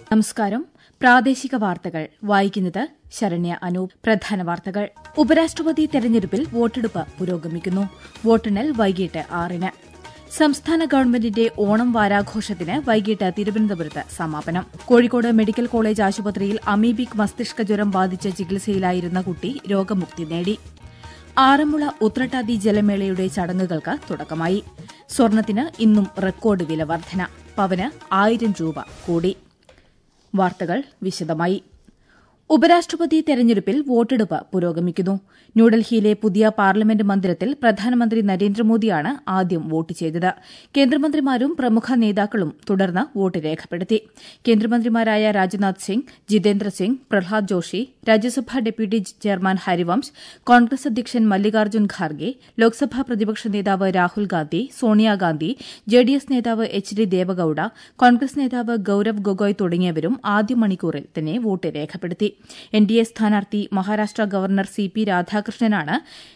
നമസ്കാരം പ്രാദേശിക വാർത്തകൾ വായിക്കുന്നത് ശരണ്യ അനൂപ് പ്രധാന വാർത്തകൾ ഉപരാഷ്ട്രപതി തെരഞ്ഞെടുപ്പിൽ വോട്ടെടുപ്പ് പുരോഗമിക്കുന്നു വോട്ടെണ്ണൽ വൈകിട്ട് ആറിന് സംസ്ഥാന ഗവൺമെന്റിന്റെ ഓണം വാരാഘോഷത്തിന് വൈകിട്ട് തിരുവനന്തപുരത്ത് സമാപനം കോഴിക്കോട് മെഡിക്കൽ കോളേജ് ആശുപത്രിയിൽ അമീബിക് മസ്തിഷ്ക ജ്വരം ബാധിച്ച് ചികിത്സയിലായിരുന്ന കുട്ടി രോഗമുക്തി നേടി ആറന്മുള ഉത്രട്ടാതി ജലമേളയുടെ ചടങ്ങുകൾക്ക് തുടക്കമായി സ്വർണത്തിന് ഇന്നും റെക്കോർഡ് വില വർധന പവന് ആയിരം രൂപ കൂടി വാർത്തകൾ വിശദമായി ഉപരാഷ്ട്രപതി തെരഞ്ഞെടുപ്പിൽ വോട്ടെടുപ്പ് പുരോഗമിക്കുന്നു ന്യൂഡൽഹിയിലെ പുതിയ പാർലമെന്റ് മന്ദിരത്തിൽ പ്രധാനമന്ത്രി നരേന്ദ്രമോദിയാണ് ആദ്യം വോട്ട് ചെയ്തത് കേന്ദ്രമന്ത്രിമാരും പ്രമുഖ നേതാക്കളും തുടർന്ന് വോട്ട് രേഖപ്പെടുത്തി കേന്ദ്രമന്ത്രിമാരായ രാജ്നാഥ് സിംഗ് ജിതേന്ദ്ര സിംഗ് പ്രഹ്ലാദ് ജോഷി രാജ്യസഭാ ഡെപ്യൂട്ടി ചെയർമാൻ ഹരിവംശ് കോൺഗ്രസ് അധ്യക്ഷൻ മല്ലികാർജ്ജുൻ ഖാർഗെ ലോക്സഭാ പ്രതിപക്ഷ നേതാവ് രാഹുൽ ഗാന്ധി സോണിയാഗാന്ധി ജെഡിഎസ് നേതാവ് എച്ച് ഡി ദേവഗൌഡ കോൺഗ്രസ് നേതാവ് ഗൌരവ് ഗൊഗോയ് തുടങ്ങിയവരും ആദ്യ മണിക്കൂറിൽ തന്നെ വോട്ട് രേഖപ്പെടുത്തി എൻ ഡി എ സ്ഥാനാർത്ഥി മഹാരാഷ്ട്ര ഗവർണർ സി പി രാധാകൃഷ്ണനാണ്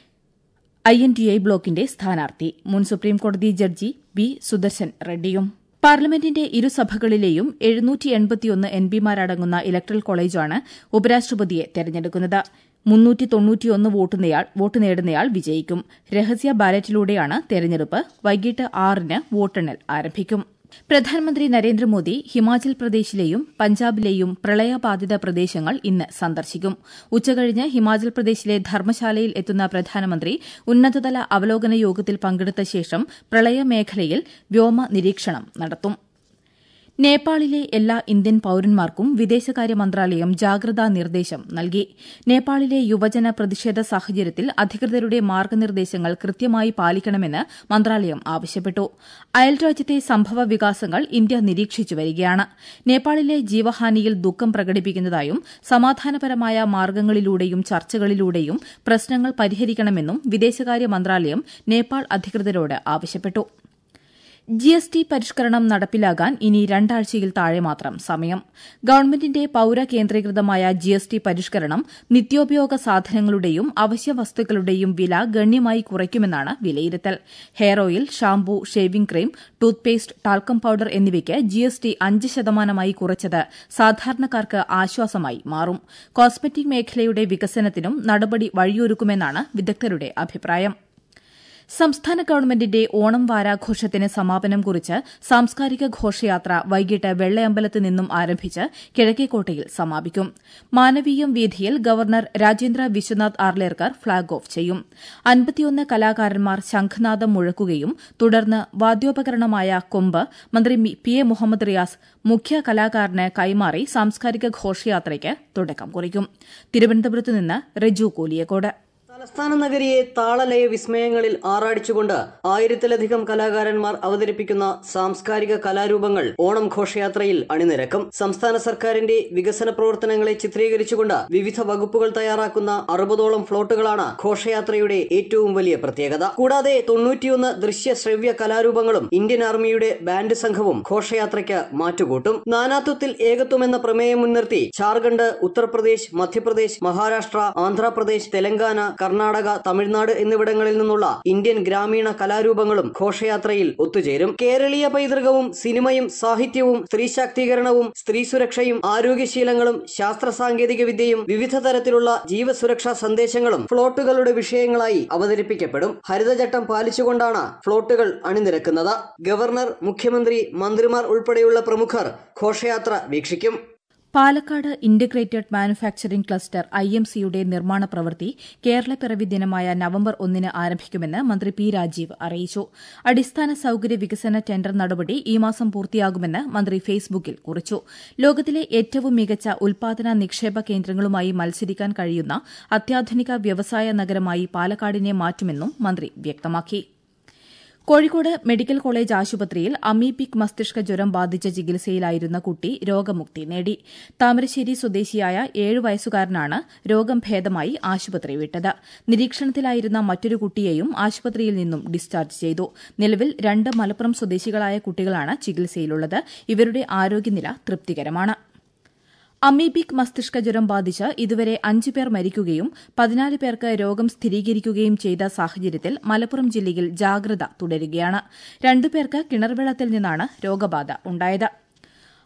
ഐ എൻ ഡി ഐ ബ്ലോക്കിന്റെ സ്ഥാനാർത്ഥി മുൻ സുപ്രീംകോടതി ജഡ്ജി ബി സുദർശൻ റെഡ്ഡിയും പാർലമെന്റിന്റെ ഇരുസഭകളിലെയും എഴുന്നൂറ്റി എൺപത്തിയൊന്ന് എം പിമാരടങ്ങുന്ന ഇലക്ട്രൽ കോളേജാണ് ഉപരാഷ്ട്രപതിയെ തെരഞ്ഞെടുക്കുന്നത് മുന്നൂറ്റി തൊണ്ണൂറ്റിയൊന്ന് വോട്ട് നേടുന്നയാൾ വിജയിക്കും രഹസ്യ ബാലറ്റിലൂടെയാണ് തെരഞ്ഞെടുപ്പ് വൈകിട്ട് ആറിന് വോട്ടെണ്ണൽ ആരംഭിക്കും പ്രധാനമന്ത്രി നരേന്ദ്രമോദി ഹിമാചൽ പ്രദേശിലെയും പഞ്ചാബിലെയും പ്രളയബാധിത പ്രദേശങ്ങൾ ഇന്ന് സന്ദർശിക്കും ഉച്ചകഴിഞ്ഞ് ഹിമാചൽ പ്രദേശിലെ ധർമ്മശാലയിൽ എത്തുന്ന പ്രധാനമന്ത്രി ഉന്നതതല അവലോകന യോഗത്തിൽ പങ്കെടുത്ത ശേഷം പ്രളയമേഖലയിൽ വ്യോമ നിരീക്ഷണം നടത്തും നേപ്പാളിലെ എല്ലാ ഇന്ത്യൻ പൌരന്മാർക്കും വിദേശകാര്യ മന്ത്രാലയം ജാഗ്രതാ നിർദ്ദേശം നൽകി നേപ്പാളിലെ യുവജന പ്രതിഷേധ സാഹചര്യത്തിൽ അധികൃതരുടെ മാർഗനിർദ്ദേശങ്ങൾ കൃത്യമായി പാലിക്കണമെന്ന് മന്ത്രാലയം ആവശ്യപ്പെട്ടു അയൽരാജ്യത്തെ സംഭവ വികാസങ്ങൾ ഇന്ത്യ നിരീക്ഷിച്ചു വരികയാണ് നേപ്പാളിലെ ജീവഹാനിയിൽ ദുഃഖം പ്രകടിപ്പിക്കുന്നതായും സമാധാനപരമായ മാർഗങ്ങളിലൂടെയും ചർച്ചകളിലൂടെയും പ്രശ്നങ്ങൾ പരിഹരിക്കണമെന്നും വിദേശകാര്യ മന്ത്രാലയം നേപ്പാൾ അധികൃതരോട് ആവശ്യപ്പെട്ടു ജി എസ് ടി പരിഷ്കരണം നടപ്പിലാകാൻ ഇനി രണ്ടാഴ്ചയിൽ താഴെ മാത്രം സമയം ഗവൺമെന്റിന്റെ പൌര കേന്ദ്രീകൃതമായ ജി എസ് ടി പരിഷ്കരണം നിത്യോപയോഗ സാധനങ്ങളുടെയും അവശ്യ വസ്തുക്കളുടെയും വില ഗണ്യമായി കുറയ്ക്കുമെന്നാണ് വിലയിരുത്തൽ hair oil shampoo shaving cream toothpaste talcum powder എന്നിവയ്ക്ക് ജി എസ് ടി അഞ്ച് ശതമാനമായി കുറച്ചത് സാധാരണക്കാർക്ക് ആശ്വാസമായി മാറും കോസ്മെറ്റിക് മേഖലയുടെ വികസനത്തിനും നടപടി വഴിയൊരുക്കുമെന്നാണ് വിദഗ്ധരുടെ അഭിപ്രായം സംസ്ഥാന ഗവൺമെന്റിന്റെ ഓണം വാരാഘോഷത്തിന് സമാപനം കുറിച്ച് സാംസ്കാരിക ഘോഷയാത്ര വൈകിട്ട് വെള്ളയമ്പലത്ത് നിന്നും ആരംഭിച്ച് കിഴക്കേക്കോട്ടയിൽ സമാപിക്കും മാനവീയം വീഥിയിൽ governor Rajendra Vishwanath Arlekar flag off ചെയ്യും അൻപത്തിയൊന്ന് കലാകാരന്മാർ ശംഖനാദം മുഴക്കുകയും തുടർന്ന് വാദ്യോപകരണമായ കൊമ്പ് മന്ത്രി പി എ മുഹമ്മദ് റിയാസ് മുഖ്യ കലാകാരന് കൈമാറി സാംസ്കാരിക ഘോഷയാത്രയ്ക്ക് തുടക്കം കുറിക്കും തിരുവനന്തപുരത്ത് നിന്ന് റെജു കോലിയക്കോട് തലസ്ഥാന നഗരിയെ താളലയ വിസ്മയങ്ങളിൽ ആറാടിച്ചുകൊണ്ട് ആയിരത്തിലധികം കലാകാരന്മാർ അവതരിപ്പിക്കുന്ന സാംസ്കാരിക കലാരൂപങ്ങൾ ഓണം ഘോഷയാത്രയിൽ അണിനിരക്കും സംസ്ഥാന സർക്കാരിന്റെ വികസന പ്രവർത്തനങ്ങളെ ചിത്രീകരിച്ചുകൊണ്ട് വിവിധ വകുപ്പുകൾ തയ്യാറാക്കുന്ന അറുപതോളം ഫ്ലോട്ടുകളാണ് ഘോഷയാത്രയുടെ ഏറ്റവും വലിയ പ്രത്യേകത കൂടാതെ തൊണ്ണൂറ്റിയൊന്ന് ദൃശ്യ ശ്രവ്യ കലാരൂപങ്ങളും ഇന്ത്യൻ ആർമിയുടെ ബാൻഡ് സംഘവും ഘോഷയാത്രയ്ക്ക് മാറ്റുകൂട്ടും നാനാത്വത്തിൽ ഏകത്വം എന്ന പ്രമേയം മുൻനിർത്തി ഝാർഖണ്ഡ് ഉത്തർപ്രദേശ് മധ്യപ്രദേശ് മഹാരാഷ്ട്ര ആന്ധ്രാപ്രദേശ് തെലങ്കാന കർണാടക തമിഴ്നാട് എന്നിവിടങ്ങളിൽ നിന്നുള്ള ഇന്ത്യൻ ഗ്രാമീണ കലാരൂപങ്ങളും ഘോഷയാത്രയിൽ ഒത്തുചേരും കേരളീയ പൈതൃകവും സിനിമയും സാഹിത്യവും സ്ത്രീ ശാക്തീകരണവും സ്ത്രീ സുരക്ഷയും ആരോഗ്യശീലങ്ങളും ശാസ്ത്ര സാങ്കേതിക വിദ്യയും വിവിധ തരത്തിലുള്ള ജീവസുരക്ഷാ സന്ദേശങ്ങളും ഫ്ലോട്ടുകളുടെ വിഷയങ്ങളായി അവതരിപ്പിക്കപ്പെടും ഹരിതചട്ടം പാലിച്ചുകൊണ്ടാണ് ഫ്ലോട്ടുകൾ അണിനിരക്കുന്നത് ഗവർണർ മുഖ്യമന്ത്രി മന്ത്രിമാർ ഉൾപ്പെടെയുള്ള പ്രമുഖർ ഘോഷയാത്ര വീക്ഷിക്കും Palakkad integrated manufacturing cluster I M സിയുടെ നിർമ്മാണ പ്രവൃത്തി കേരളപ്പിറവി ദിനമായ നവംബർ ഒന്നിന് ആരംഭിക്കുമെന്ന് മന്ത്രി പി രാജീവ് അറിയിച്ചു അടിസ്ഥാന സൌകര്യ വികസന ടെൻഡർ നടപടി ഈ മാസം പൂർത്തിയാകുമെന്ന് മന്ത്രി ഫേസ്ബുക്കിൽ കുറിച്ചു ലോകത്തിലെ ഏറ്റവും മികച്ച ഉൽപാദന നിക്ഷേപ കേന്ദ്രങ്ങളുമായി മത്സരിക്കാൻ കഴിയുന്ന അത്യാധുനിക വ്യവസായ നഗരമായി പാലക്കാടിനെ മാറ്റുമെന്നും മന്ത്രി വ്യക്തമാക്കി കോഴിക്കോട് മെഡിക്കൽ കോളേജ് ആശുപത്രിയിൽ അമീബിക് മസ്തിഷ്ക ജ്വരം ബാധിച്ച ചികിത്സയിലായിരുന്ന കുട്ടി രോഗമുക്തി നേടി താമരശ്ശേരി സ്വദേശിയായ ഏഴു വയസ്സുകാരനാണ് രോഗം ഭേദമായി ആശുപത്രി വിട്ടത് നിരീക്ഷണത്തിലായിരുന്ന മറ്റൊരു കുട്ടിയെയും ആശുപത്രിയിൽ നിന്നും ഡിസ്ചാർജ് ചെയ്തു നിലവിൽ രണ്ട് മലപ്പുറം സ്വദേശികളായ കുട്ടികളാണ് ചികിത്സയിലുള്ളത് ഇവരുടെ ആരോഗ്യനില തൃപ്തികരമാണ് അമീബിക് മസ്തിഷ്ക ജ്വരം ബാധിച്ച് ഇതുവരെ അഞ്ചു പേർ മരിക്കുകയും പതിനാല് പേർക്ക് രോഗം സ്ഥിരീകരിക്കുകയും ചെയ്ത സാഹചര്യത്തിൽ മലപ്പുറം ജില്ലയിൽ ജാഗ്രത തുടരുകയാണ് രണ്ടുപേർക്ക് കിണർവെള്ളത്തിൽ നിന്നാണ് രോഗബാധ ഉണ്ടായത്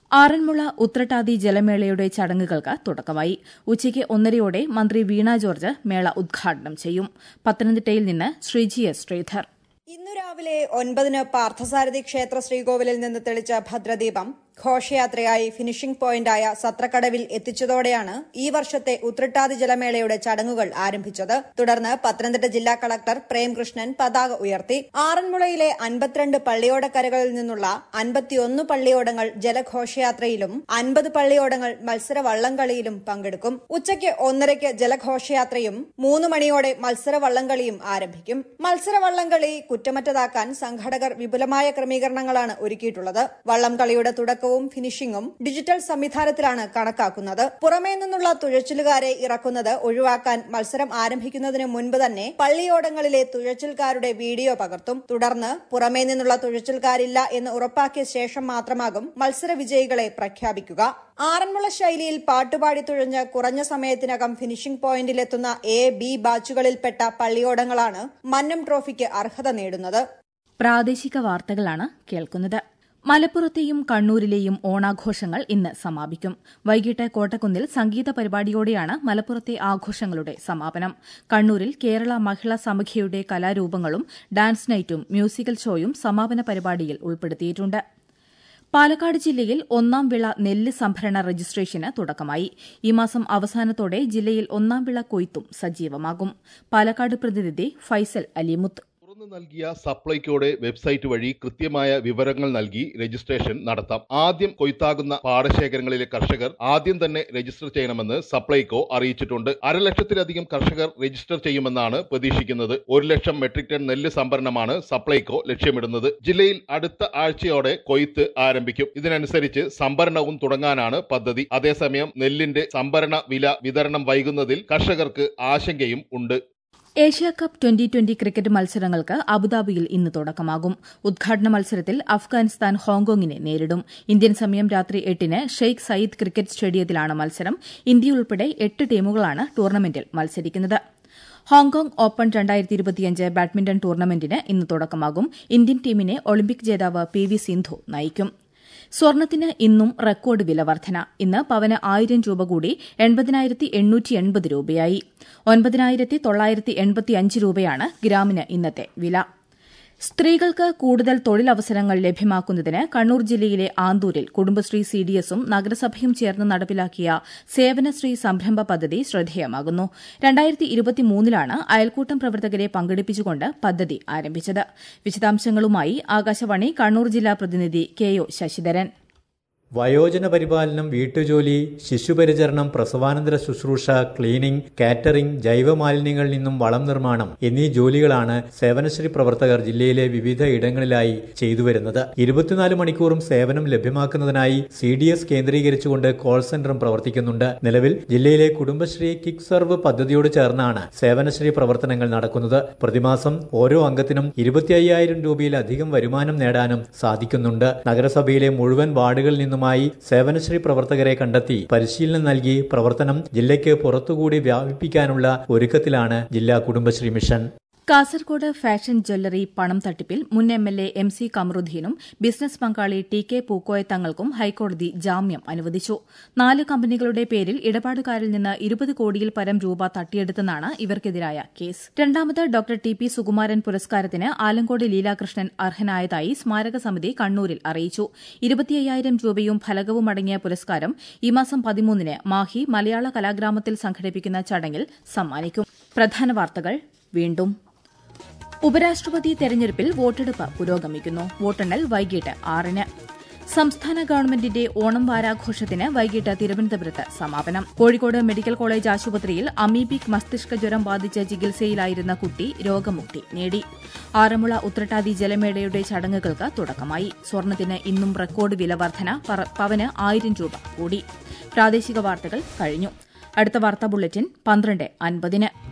ആറന്മുള ഉത്രട്ടാതി ജലമേളയുടെ ചടങ്ങുകൾക്ക് തുടക്കമായി ഉച്ചയ്ക്ക് ഒന്നരയോടെ മന്ത്രി വീണ ജോർജ് മേള ഉദ്ഘാടനം ചെയ്യും പത്തനംതിട്ടയിൽ നിന്ന് ശ്രീജി എസ് ശ്രീധർ ഇന്നു രാവിലെ ഒൻപതിന് പാർത്ഥസാരഥി ക്ഷേത്ര ശ്രീകോവിലിൽ നിന്ന് തെളിച്ച ഭദ്രദീപം ഘോഷയാത്രയായി ഫിനിഷിംഗ് പോയിന്റായ സത്രക്കടവിൽ എത്തിച്ചതോടെയാണ് ഈ വർഷത്തെ ഉത്രട്ടാതി ജലമേളയുടെ ചടങ്ങുകൾ ആരംഭിച്ചത് തുടർന്ന് പത്തനംതിട്ട ജില്ലാ കളക്ടർ പ്രേംകൃഷ്ണൻ പതാക ഉയർത്തി ആറന്മുളയിലെ അൻപത്തിരണ്ട് പള്ളിയോടക്കരകളിൽ നിന്നുള്ള അൻപത്തിയൊന്ന് പള്ളിയോടങ്ങൾ ജലഘോഷയാത്രയിലും അൻപത് പള്ളിയോടങ്ങൾ മത്സര വള്ളംകളിയിലും പങ്കെടുക്കും ഉച്ചയ്ക്ക് ഒന്നരയ്ക്ക് ജലഘോഷയാത്രയും മൂന്ന് മണിയോടെ മത്സര വള്ളംകളിയും ആരംഭിക്കും മത്സര വള്ളംകളി കുറ്റമറ്റതാക്കാൻ സംഘാടകർ വിപുലമായ ക്രമീകരണങ്ങളാണ് ഒരുക്കിയിട്ടുള്ളത് വള്ളംകളിയുടെ തുടക്കവും ഫിനിഷിംഗും ഡിജിറ്റൽ സംവിധാനത്തിലാണ് കണക്കാക്കുന്നത് പുറമേ നിന്നുള്ള തുഴച്ചിലുകാരെ ഇറക്കുന്നത് ഒഴിവാക്കാൻ മത്സരം ആരംഭിക്കുന്നതിന് മുൻപ് തന്നെ പള്ളിയോടങ്ങളിലെ തുഴച്ചിൽക്കാരുടെ വീഡിയോ പകർത്തും തുടർന്ന് പുറമേ നിന്നുള്ള തുഴച്ചിൽക്കാരില്ല എന്ന് ഉറപ്പാക്കിയ ശേഷം മാത്രമാകും മത്സര വിജയികളെ പ്രഖ്യാപിക്കുക ആറന്മുള ശൈലിയിൽ പാട്ടുപാടി തുഴഞ്ഞ് കുറഞ്ഞ സമയത്തിനകം ഫിനിഷിംഗ് പോയിന്റിലെത്തുന്ന എ ബി ബാച്ചുകളിൽപ്പെട്ട പള്ളിയോടങ്ങളാണ് മന്നം ട്രോഫിക്ക് അർഹത നേടുന്നത് പ്രാദേശിക വാർത്തകളാണ് കേൾക്കുന്നത് മലപ്പുറത്തെയും കണ്ണൂരിലെയും ഓണാഘോഷങ്ങൾ ഇന്ന് സമാപിക്കും വൈകിട്ട് കോട്ടക്കുന്നിൽ സംഗീത പരിപാടിയോടെയാണ് മലപ്പുറത്തെ ആഘോഷങ്ങളുടെ സമാപനം കണ്ണൂരിൽ കേരള മഹിളാ സമിഖ്യയുടെ കലാരൂപങ്ങളും ഡാൻസ് നൈറ്റും മ്യൂസിക്കൽ ഷോയും സമാപന പരിപാടിയിൽ ഉൾപ്പെടുത്തിയിട്ടുണ്ട് പാലക്കാട് ജില്ലയിൽ ഒന്നാം വിള നെല്ല് സംഭരണ രജിസ്ട്രേഷന് തുടക്കമായി ഈ മാസം അവസാനത്തോടെ ജില്ലയിൽ ഒന്നാം വിള കൊയ്ത്തും സജീവമാകും പാലക്കാട് പ്രതിനിധി ഫൈസൽ അലിമുത്ത് തുറന്നു നൽകിയ സപ്ലൈകോയുടെ വെബ്സൈറ്റ് വഴി കൃത്യമായ വിവരങ്ങൾ നൽകി രജിസ്ട്രേഷൻ നടത്താം ആദ്യം കൊയ്ത്താകുന്ന പാടശേഖരങ്ങളിലെ കർഷകർ ആദ്യം തന്നെ രജിസ്റ്റർ ചെയ്യണമെന്ന് സപ്ലൈകോ അറിയിച്ചിട്ടുണ്ട് അരലക്ഷത്തിലധികം കർഷകർ രജിസ്റ്റർ ചെയ്യുമെന്നാണ് പ്രതീക്ഷിക്കുന്നത് ഒരു ലക്ഷം മെട്രിക് ടൺ നെല്ല് സംഭരണമാണ് സപ്ലൈകോ ലക്ഷ്യമിടുന്നത് ജില്ലയിൽ അടുത്ത ആഴ്ചയോടെ കൊയ്ത്ത് ആരംഭിക്കും ഇതിനനുസരിച്ച് സംഭരണവും തുടങ്ങാനാണ് പദ്ധതി അതേസമയം നെല്ലിന്റെ സംഭരണ വില വിതരണം വൈകുന്നതിൽ കർഷകർക്ക് ആശങ്കയും ഉണ്ട് Asia cup twenty twenty cricket മത്സരങ്ങൾക്ക് അബുദാബിയിൽ ഇന്ന് തുടക്കമാകും ഉദ്ഘാടന മത്സരത്തിൽ അഫ്ഗാനിസ്ഥാൻ ഹോങ്കോങ്ങിനെ നേരിടും ഇന്ത്യൻ സമയം രാത്രി എട്ടിന് ഷെയ്ഖ് സയ്യിദ് ക്രിക്കറ്റ് സ്റ്റേഡിയത്തിലാണ് മത്സരം ഇന്ത്യ ഉൾപ്പെടെ എട്ട് ടീമുകളാണ് ടൂർണമെന്റിൽ മത്സരിക്കുന്നത് ഹോങ്കോങ് ഓപ്പൺ രണ്ടായിരത്തി ഇരുപത്തിയഞ്ച് ബാഡ്മിന്റൺ ടൂർണമെന്റിന് ഇന്ന് തുടക്കമാകും ഇന്ത്യൻ ടീമിനെ ഒളിമ്പിക് ജേതാവ് പി വി സിന്ധു നയിക്കും സ്വർണത്തിന് ഇന്നും റെക്കോർഡ് വില വർധന ഇന്ന് പവന് ആയിരം രൂപ കൂടി എൺപതിനായിരത്തി എണ്ണൂറ്റി എൺപത് രൂപയായി ഒൻപതിനായിരത്തി തൊള്ളായിരത്തി എൺപത്തിയഞ്ച് രൂപയാണ് ഗ്രാമിന് ഇന്നത്തെ വില സ്ത്രീകൾക്ക് കൂടുതൽ തൊഴിലവസരങ്ങൾ ലഭ്യമാക്കുന്നതിന് കണ്ണൂർ ജില്ലയിലെ ആന്തൂരിൽ കുടുംബശ്രീ സിഡിഎസും നഗരസഭയും ചേർന്ന് നടപ്പിലാക്കിയ സേവനശ്രീ സംരംഭ പദ്ധതി ശ്രദ്ധേയമാകുന്നു രണ്ടായിരത്തി ഇരുപത്തിമൂന്നിലാണ് അയൽക്കൂട്ടം പ്രവർത്തകരെ പങ്കെടുപ്പിച്ചുകൊണ്ട് പദ്ധതി ആരംഭിച്ചത് വിശദാംശങ്ങളുമായി ആകാശവാണി കണ്ണൂർ ജില്ലാ പ്രതിനിധി കെ ഒ ശശിധരൻ വയോജന പരിപാലനം വീട്ടുജോലി ശിശുപരിചരണം പ്രസവാനന്തര ശുശ്രൂഷ ക്ലീനിംഗ് കാറ്ററിംഗ് ജൈവമാലിന്യങ്ങളിൽ നിന്നും വളം നിർമ്മാണം എന്നീ ജോലികളാണ് സേവനശ്രീ പ്രവർത്തകർ ജില്ലയിലെ വിവിധ ഇടങ്ങളിലായി ചെയ്തുവരുന്നത് ഇരുപത്തിനാല് മണിക്കൂറും സേവനം ലഭ്യമാക്കുന്നതിനായി സി ഡി എസ് കേന്ദ്രീകരിച്ചുകൊണ്ട് കോൾ സെന്ററും പ്രവർത്തിക്കുന്നുണ്ട് നിലവിൽ ജില്ലയിലെ കുടുംബശ്രീ കിക്ക് സർവ് പദ്ധതിയോട് ചേർന്നാണ് സേവനശ്രീ പ്രവർത്തനങ്ങൾ നടക്കുന്നത് പ്രതിമാസം ഓരോ അംഗത്തിനും ഇരുപത്തി അയ്യായിരം രൂപയിലധികം വരുമാനം നേടാനും സാധിക്കുന്നുണ്ട് നഗരസഭയിലെ മുഴുവൻ വാർഡുകളിൽ നിന്നും നിന്നുമായി സേവനശ്രീ പ്രവർത്തകരെ കണ്ടെത്തി പരിശീലനം നൽകി പ്രവർത്തനം ജില്ലയ്ക്ക് പുറത്തുകൂടി വ്യാപിപ്പിക്കാനുള്ള ഒരുക്കത്തിലാണ് ജില്ലാ Kudumbashree mission Kasaragod fashion jewellery പണം തട്ടിപ്പിൽ മുൻ M L A M C കമറുദ്ദീനും ബിസിനസ് പങ്കാളി ടി കെ പൂക്കോയ തങ്ങൾക്കും ഹൈക്കോടതി ജാമ്യം അനുവദിച്ചു നാല് കമ്പനികളുടെ പേരിൽ ഇടപാടുകാരിൽ നിന്ന് ഇരുപത് കോടിയിൽ പരം രൂപ തട്ടിയെടുത്തെന്നാണ് ഇവർക്കെതിരായ കേസ് രണ്ടാമത് ഡോക്ടർ ടി പി സുകുമാരൻ പുരസ്കാരത്തിന് ആലങ്കോട് ലീലാകൃഷ്ണൻ അർഹനായതായി സ്മാരക സമിതി കണ്ണൂരിൽ അറിയിച്ചു ഇരുപത്തിയ്യായിരം രൂപയും ഫലകവും അടങ്ങിയ പുരസ്കാരം ഈ മാസം പതിമൂന്നിന് മാഹി മലയാള കലാഗ്രാമത്തിൽ സംഘടിപ്പിക്കുന്ന ചടങ്ങിൽ സമ്മാനിക്കും പ്രധാന വാർത്തകൾ വീണ്ടും ഉപരാഷ്ട്രപതി തെരഞ്ഞെടുപ്പിൽ വോട്ടെടുപ്പ് പുരോഗമിക്കുന്നു വോട്ടെണ്ണൽ വൈകിട്ട് ആറിന് സംസ്ഥാന ഗവൺമെന്റിന്റെ ഓണം വാരാഘോഷത്തിന് വൈകിട്ട് തിരുവനന്തപുരത്ത് സമാപനം കോഴിക്കോട് മെഡിക്കൽ കോളേജ് ആശുപത്രിയിൽ അമീബിക് മസ്തിഷ്ക ജ്വരം ബാധിച്ച് ചികിത്സയിലായിരുന്ന കുട്ടി രോഗമുക്തി നേടി ആറന്മുള ഉത്രട്ടാതി ജലമേളയുടെ ചടങ്ങുകൾക്ക് തുടക്കമായി സ്വർണത്തിന് ഇന്നും റെക്കോർഡ് വില വർധന പവന് ആയിരം രൂപ കൂടി പ്രാദേശിക വാർത്തകൾ കഴിഞ്ഞു അടുത്ത വാർത്താ ബുള്ളറ്റിൻ പന്ത്രണ്ട് അൻപതിന്